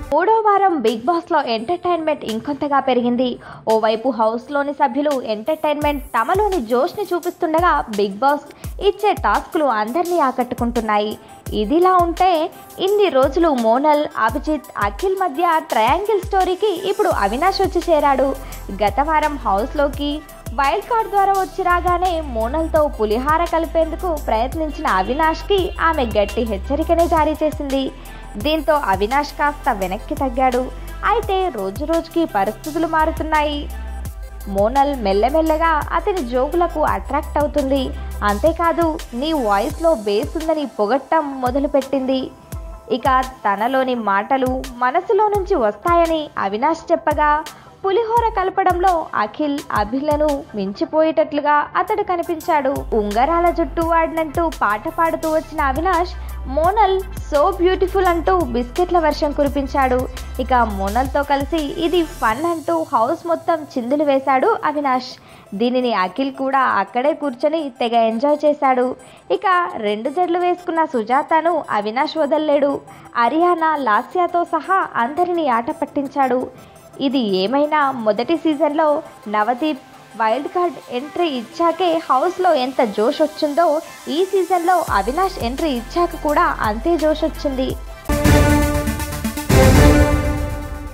మూడో వారం బిగ్ బాస్లో ఎంటర్టైన్మెంట్ ఇంకొంతగా పెరిగింది ఓవైపు హౌస్లోని సభ్యులు ఎంటర్టైన్మెంట్ తమలోని జోష్ని చూపిస్తుండగా బిగ్ బాస్ ఇచ్చే టాస్కులు అందరినీ ఆకట్టుకుంటున్నాయి ఇదిలా ఉంటే ఇన్ని రోజులు మోనల్ అభిజిత్ అఖిల్ మధ్య ట్రయాంగిల్ స్టోరీకి ఇప్పుడు అవినాష్ వచ్చి చేరాడు గత వారం హౌస్లోకి వైల్డ్ కార్డ్ ద్వారా వచ్చి రాగానే మోనల్తో పులిహార కలిపేందుకు ప్రయత్నించిన అవినాష్కి ఆమె గట్టి హెచ్చరికనే జారీ చేసింది దీంతో అవినాష్ కాస్త వెనక్కి తగ్గాడు అయితే రోజు రోజుకి పరిస్థితులు మారుతున్నాయి మోనల్ మెల్లమెల్లగా అతని జోకులకు అట్రాక్ట్ అవుతుంది అంతేకాదు నీ వాయిస్లో బేస్ ఉందని పొగట్టం మొదలుపెట్టింది ఇక తనలోని మాటలు మనసులో నుంచి వస్తాయని అవినాష్ చెప్పగా పులిహోర కలపడంలో అఖిల్ అభిలను మించిపోయేటట్లుగా అతడు కనిపించాడు ఉంగరాల జుట్టు వాడినంటూ పాట పాడుతూ వచ్చిన అవినాష్ మోనల్ సో బ్యూటిఫుల్ అంటూ బిస్కెట్ల వర్షం కురిపించాడు ఇక మోనల్తో కలిసి ఇది ఫన్ అంటూ హౌస్ మొత్తం చిందులు వేశాడు అవినాష్ దీనిని అఖిల్ కూడా అక్కడే కూర్చొని తెగ ఎంజాయ్ చేశాడు ఇక రెండు జడ్లు వేసుకున్న సుజాతను అవినాష్ వదల్లేడు అరియానా లాస్యాతో సహా అందరినీ ఆట పట్టించాడు ఇది ఏమైనా మొదటి సీజన్లో నవదీప్ వైల్డ్ కార్డ్ ఎంట్రీ ఇచ్చాకే హౌస్లో ఎంత జోష్ వచ్చిందో ఈ సీజన్లో అవినాష్ ఎంట్రీ ఇచ్చాక కూడా అంతే జోష్ వచ్చింది